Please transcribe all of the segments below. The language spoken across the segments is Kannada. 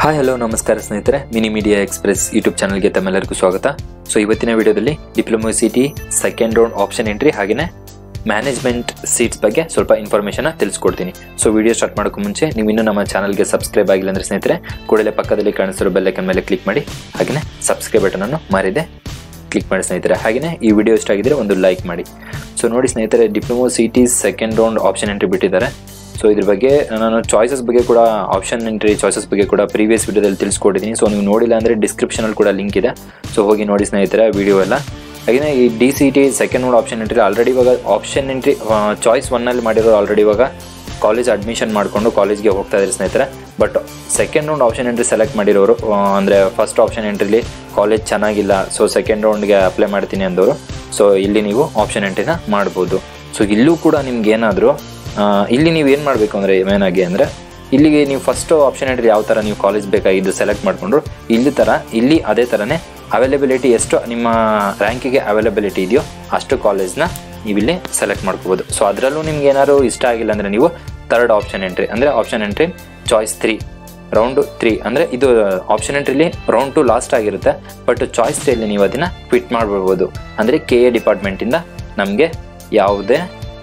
ಹಾಯ್ ಹಲೋ ನಮಸ್ಕಾರ ಸ್ನೇಹಿತರೆ ಮಿನಿ ಮೀಡಿಯಾ ಎಕ್ಸ್ಪ್ರೆಸ್ ಯೂಟ್ಯೂಬ್ ಚಾನಲ್ಗೆ ತಮ್ಮೆಲ್ಲರಿಗೂ ಸ್ವಾಗತ ಸೊ ಇವತ್ತಿನ ವಿಡಿಯೋದಲ್ಲಿ diploma C T second round option entry ಹಾಗೆಯೇ ಮ್ಯಾನೇಜ್ಮೆಂಟ್ ಸೀಟ್ಸ್ ಬಗ್ಗೆ ಸ್ವಲ್ಪ ಇನ್ಫಾರ್ಮೇಷನ್ ತಿಳಿಸ್ಕೊಡ್ತೀನಿ ಸೊ ವಿಡಿಯೋ ಸ್ಟಾರ್ಟ್ ಮಾಡೋಕ್ಕೂ ಮುಂಚೆ ನೀವು ಇನ್ನೂ ನಮ್ಮ ಚಾನಲ್ಗೆ ಸಬ್ಸ್ಕ್ರೈಬ್ ಆಗಿಲ್ಲ ಅಂದರೆ ಸ್ನೇಹಿತರೆ ಕೂಡಲೇ ಪಕ್ಕದಲ್ಲಿ ಕಾಣಿಸಿರೋ ಬೆಲ್ಲೈಕನ್ ಮೇಲೆ ಕ್ಲಿಕ್ ಮಾಡಿ ಹಾಗೆಯೇ ಸಬ್ಸ್ಕ್ರೈಬ್ ಬಟನನ್ನು ಮಾರಿದೆ ಕ್ಲಿಕ್ ಮಾಡಿ ಸ್ನೇಹಿತರೆ ಹಾಗೆಯೇ ಈ ವಿಡಿಯೋ ಇಷ್ಟ ಆಗಿದ್ರೆ ಒಂದು ಲೈಕ್ ಮಾಡಿ ಸೊ ನೋಡಿ ಸ್ನೇಹಿತರೆ diploma C T second round option entry ಬಿಟ್ಟಿದ್ದಾರೆ ಸೊ ಇದ್ರ ಬಗ್ಗೆ ನಾನು ಚಾಯ್ಸಸ್ ಬಗ್ಗೆ ಕೂಡ ಆಪ್ಷನ್ ಎಂಟ್ರಿ ಚಾಯ್ಸಸ್ ಬಗ್ಗೆ ಕೂಡ ಪ್ರೀವಿಯಸ್ ವಿಡಿಯೋದಲ್ಲಿ ತಿಳಿಸ್ಕೊಟ್ಟಿದ್ದೀನಿ ಸೊ ನೀವು ನೋಡಿಲ್ಲ ಅಂದರೆ ಡಿಸ್ಕ್ರಿಪ್ಷನಲ್ಲಿ ಕೂಡ ಲಿಂಕ್ ಇದೆ ಸೊ ಹೋಗಿ ನೋಡಿ ಸ್ನೇಹಿತರೆ ವಿಡಿಯೋ ಎಲ್ಲ ಹಾಗೆಯೇ ಈ D C T second round option entry already ಇವಾಗ ಆಪ್ಷನ್ ಎಂಟ್ರಿ ಚಾಯ್ಸ್ ಒನ್ನಲ್ಲಿ ಮಾಡಿರೋ ಆಲ್ರೆಡಿ ಇವಾಗ ಕಾಲೇಜ್ ಅಡ್ಮಿಷನ್ ಮಾಡಿಕೊಂಡು ಕಾಲೇಜ್ಗೆ ಹೋಗ್ತಾ ಇದ್ದಾರೆ ಸ್ನೇಹಿತರೆ but second round option entry select ಮಾಡಿರೋರು ಅಂದರೆ ಫಸ್ಟ್ ಆಪ್ಷನ್ ಎಂಟ್ರಿಲಿ ಕಾಲೇಜ್ ಚೆನ್ನಾಗಿಲ್ಲ ಸೊ ಸೆಕೆಂಡ್ ರೌಂಡ್ಗೆ ಅಪ್ಲೈ ಮಾಡ್ತೀನಿ ಅಂದವರು ಸೊ ಇಲ್ಲಿ ನೀವು ಆಪ್ಷನ್ ಎಂಟ್ರಿನ ಮಾಡ್ಬೋದು ಸೊ ಇಲ್ಲೂ ಕೂಡ ನಿಮ್ಗೆ ಏನಾದರೂ ಇಲ್ಲಿ ನೀವು ಏನು ಮಾಡಬೇಕು ಅಂದರೆ ಮೇನಾಗಿ ಅಂದರೆ ಇಲ್ಲಿಗೆ ನೀವು ಫಸ್ಟ್ ಆಪ್ಷನ್ ಎಂಟ್ರಿ ಯಾವ ಥರ ನೀವು ಕಾಲೇಜ್ ಬೇಕಾಗಿದ್ದು ಸೆಲೆಕ್ಟ್ ಮಾಡಿಕೊಂಡ್ರು ಇಲ್ಲಿ ಥರ ಇಲ್ಲಿ ಅದೇ ಥರನೇ ಅವೈಲಬಿಲಿಟಿ ಎಷ್ಟು ನಿಮ್ಮ ರ್ಯಾಂಕಿಗೆ ಅವೈಲಬಿಲಿಟಿ ಇದೆಯೋ ಅಷ್ಟು ಕಾಲೇಜ್ನ ನೀವಿಲ್ಲಿ ಸೆಲೆಕ್ಟ್ ಮಾಡ್ಕೋಬೋದು ಸೊ ಅದರಲ್ಲೂ ನಿಮ್ಗೆ ಏನಾದ್ರು ಇಷ್ಟ ಆಗಿಲ್ಲ ಅಂದರೆ ನೀವು ಥರ್ಡ್ ಆಪ್ಷನ್ ಎಂಟ್ರಿ ಅಂದರೆ option entry choice three round three ಅಂದರೆ ಇದು ಆಪ್ಷನ್ ಎಂಟ್ರಿಲಿ ರೌಂಡ್ ಟು ಲಾಸ್ಟ್ ಆಗಿರುತ್ತೆ ಬಟ್ ಚಾಯ್ಸ್ ತ್ರೀಯಲ್ಲಿ ನೀವು ಅದನ್ನು ಕ್ವಿಟ್ ಮಾಡ್ಬಿಡ್ಬೋದು ಅಂದರೆ ಕೆ ಎ ಡಿಪಾರ್ಟ್ಮೆಂಟಿಂದ ನಮಗೆ ಯಾವುದೇ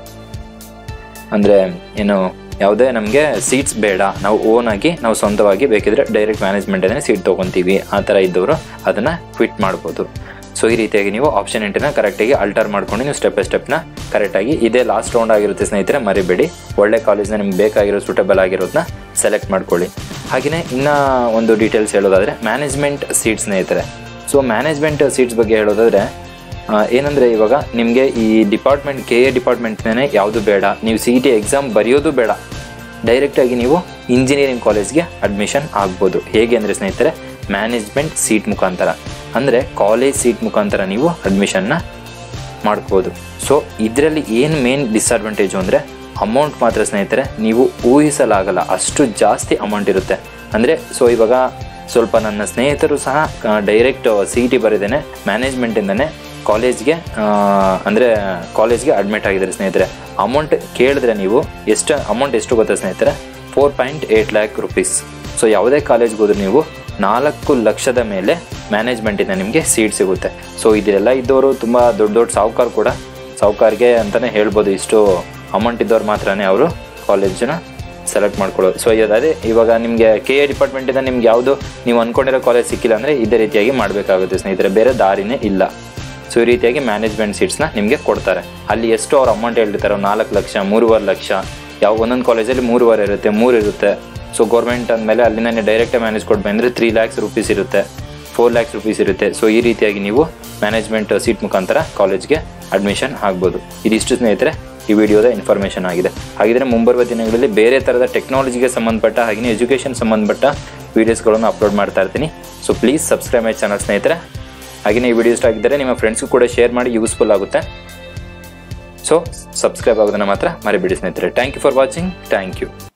ಅಂದರೆ ಏನು ಯಾವುದೇ ನಮಗೆ ಸೀಟ್ಸ್ ಬೇಡ ನಾವು ಓನ್ ಆಗಿ ನಾವು ಸ್ವಂತವಾಗಿ ಬೇಕಿದ್ರೆ ಡೈರೆಕ್ಟ್ ಮ್ಯಾನೇಜ್ಮೆಂಟೇ ಸೀಟ್ ತೊಗೊತೀವಿ ಆ ಥರ ಇದ್ದವರು ಅದನ್ನು ಕ್ವಿಟ್ ಮಾಡ್ಬೋದು ಸೊ ಈ ರೀತಿಯಾಗಿ ನೀವು ಆಪ್ಷನ್ ಎಂಟಿನ ಕರೆಕ್ಟಾಗಿ ಅಲ್ಟರ್ ಮಾಡ್ಕೊಂಡು ನೀವು ಸ್ಟೆಪ್ ಬೈ ಸ್ಟೆಪ್ನ ಕರೆಕ್ಟಾಗಿ ಇದೇ ಲಾಸ್ಟ್ ರೌಂಡ್ ಆಗಿರುತ್ತೆ ಸ್ನೇಹಿತರೆ ಮರಿಬೇಡಿ ಒಳ್ಳೆ ಕಾಲೇಜ್ನ ನಿಮ್ಗೆ ಬೇಕಾಗಿರೋ ಸೂಟಬಲ್ ಆಗಿರೋದನ್ನ ಸೆಲೆಕ್ಟ್ ಮಾಡ್ಕೊಳ್ಳಿ ಹಾಗೆಯೇ ಇನ್ನೂ ಒಂದು ಡೀಟೇಲ್ಸ್ ಹೇಳೋದಾದರೆ ಮ್ಯಾನೇಜ್ಮೆಂಟ್ ಸೀಟ್ ಸ್ನೇಹಿತರೆ ಸೊ ಮ್ಯಾನೇಜ್ಮೆಂಟ್ ಸೀಟ್ಸ್ ಬಗ್ಗೆ ಹೇಳೋದಾದರೆ ಏನಂದರೆ ಇವಾಗ ನಿಮಗೆ ಈ ಡಿಪಾರ್ಟ್ಮೆಂಟ್ ಕೆ ಎ ಡಿಪಾರ್ಟ್ಮೆಂಟ್ನೇ ಯಾವುದು ಬೇಡ ನೀವು ಸಿ ಇ ಟಿ ಎಕ್ಸಾಮ್ ಬರೆಯೋದು ಬೇಡ ಡೈರೆಕ್ಟಾಗಿ ನೀವು ಇಂಜಿನಿಯರಿಂಗ್ ಕಾಲೇಜ್ಗೆ ಅಡ್ಮಿಷನ್ ಆಗ್ಬೋದು ಹೇಗೆ ಅಂದರೆ ಸ್ನೇಹಿತರೆ ಮ್ಯಾನೇಜ್ಮೆಂಟ್ ಸೀಟ್ ಮುಖಾಂತರ ಅಂದರೆ ಕಾಲೇಜ್ ಸೀಟ್ ಮುಖಾಂತರ ನೀವು ಅಡ್ಮಿಷನ್ನ ಮಾಡ್ಬೋದು ಸೊ ಇದರಲ್ಲಿ ಏನು ಮೇನ್ ಡಿಸ್ಅಡ್ವಾಂಟೇಜು ಅಂದರೆ ಅಮೌಂಟ್ ಮಾತ್ರ ಸ್ನೇಹಿತರೆ ನೀವು ಊಹಿಸಲಾಗಲ್ಲ ಅಷ್ಟು ಜಾಸ್ತಿ ಅಮೌಂಟ್ ಇರುತ್ತೆ ಅಂದರೆ ಸೊ ಇವಾಗ ಸ್ವಲ್ಪ ನನ್ನ ಸ್ನೇಹಿತರು ಸಹ ಡೈರೆಕ್ಟ್ ಸಿ ಇ ಟಿ ಬರೆದೇನೆ ಮ್ಯಾನೇಜ್ಮೆಂಟಿಂದನೇ ಕಾಲೇಜ್ಗೆ ಅಂದರೆ ಕಾಲೇಜ್ಗೆ ಅಡ್ಮಿಟ್ ಆಗಿದ್ದಾರೆ ಸ್ನೇಹಿತರೆ ಅಮೌಂಟ್ ಕೇಳಿದ್ರೆ ನೀವು ಎಷ್ಟು ಅಮೌಂಟ್ ಎಷ್ಟು ಗೊತ್ತಾ ಸ್ನೇಹಿತರೆ four point eight lakh rupees so ಯಾವುದೇ ಕಾಲೇಜ್ಗೆ ಹೋದ್ರೆ ನೀವು ನಾಲ್ಕು ಲಕ್ಷದ ಮೇಲೆ ಮ್ಯಾನೇಜ್ಮೆಂಟಿಂದ ನಿಮಗೆ ಸೀಟ್ ಸಿಗುತ್ತೆ ಸೊ ಇದೆಲ್ಲ ಇದ್ದವರು ತುಂಬ ದೊಡ್ಡ ದೊಡ್ಡ ಸಾಹುಕಾರ ಕೂಡ ಸಾಹುಕಾರ್ಗೆ ಅಂತಲೇ ಹೇಳ್ಬೋದು ಇಷ್ಟು ಅಮೌಂಟ್ ಇದ್ದವ್ರು ಮಾತ್ರನೇ ಅವರು ಕಾಲೇಜನ್ನ ಸೆಲೆಕ್ಟ್ ಮಾಡ್ಕೊಳ್ಳೋದು ಸೊ ಅದೇ ಇವಾಗ ನಿಮಗೆ ಕೆ ಎ ಡಿಪಾರ್ಟ್ಮೆಂಟಿಂದ ನಿಮ್ಗೆ ಯಾವುದು ನೀವು ಅಂದ್ಕೊಂಡಿರೋ ಕಾಲೇಜ್ ಸಿಕ್ಕಿಲ್ಲ ಅಂದರೆ ಇದೇ ರೀತಿಯಾಗಿ ಮಾಡಬೇಕಾಗುತ್ತೆ ಸ್ನೇಹಿತರೆ ಬೇರೆ ದಾರಿನೇ ಇಲ್ಲ ಸೊ ಈ ರೀತಿಯಾಗಿ ಮ್ಯಾನೇಜ್ಮೆಂಟ್ ಸೀಟ್ಸ್ನ ನಿಮಗೆ ಕೊಡ್ತಾರೆ ಅಲ್ಲಿ ಎಷ್ಟು ಅವ್ರು ಅಮೌಂಟ್ ಹೇಳಿರ್ತಾರೆ ನಾಲ್ಕು ಲಕ್ಷ ಮೂರುವರೆ ಲಕ್ಷ ಯಾವ ಒಂದೊಂದು ಕಾಲೇಜಲ್ಲಿ ಮೂರುವರೆ ಇರುತ್ತೆ ಮೂರು ಇರುತ್ತೆ ಸೊ ಗೌರ್ಮೆಂಟ್ ಅಂದಮೇಲೆ ಅಲ್ಲಿಂದ ಡೈರೆಕ್ಟ್ ಮ್ಯಾನೇಜ್ ಕೊಟ್ಟು ಅಂದರೆ ತ್ರೀ ಲ್ಯಾಕ್ಸ್ ರುಪೀಸ್ ಇರುತ್ತೆ ಫೋರ್ ಲ್ಯಾಕ್ಸ್ ರುಪೀಸ್ ಇರುತ್ತೆ ಸೊ ಈ ರೀತಿಯಾಗಿ ನೀವು ಮ್ಯಾನೇಜ್ಮೆಂಟ್ ಸೀಟ್ ಮುಖಾಂತರ ಕಾಲೇಜ್ಗೆ ಅಡ್ಮಿಷನ್ ಆಗ್ಬೋದು ಇದಿಷ್ಟು ಸ್ನೇಹಿತರೆ ಈ ವಿಡಿಯೋದ ಇನ್ಫಾರ್ಮೇಷನ್ ಆಗಿದೆ ಹಾಗಿದ್ರೆ ಮುಂಬರುವ ದಿನಗಳಲ್ಲಿ ಬೇರೆ ಥರದ ಟೆಕ್ನಾಲಜಿಗೆ ಸಂಬಂಧಪಟ್ಟ ಹಾಗೆಯೇ ಎಜುಕೇಷನ್ ಸಂಬಂಧಪಟ್ಟ ವೀಡಿಯೋಸ್ಗಳನ್ನು ಅಪ್ಲೋಡ್ ಮಾಡ್ತಾ ಇರ್ತೀನಿ so please subscribe my channel ಸ್ನೇಹಿತರೆ ಹಾಗೆಯೇ ಈ ವಿಡಿಯೋ ಇಷ್ಟ ಆಗಿದ್ದರೆ ನಿಮ್ಮ ಫ್ರೆಂಡ್ಸ್ಗೂ ಕೂಡ ಶೇರ್ ಮಾಡಿ ಯೂಸ್ಫುಲ್ ಆಗುತ್ತೆ ಸೊ ಸಬ್ಸ್ಕ್ರೈಬ್ ಆಗೋದನ್ನು ಮಾತ್ರ ಮರಿಬೇಡಿ ಸ್ನೇಹಿತರೆ thank you for watching thank you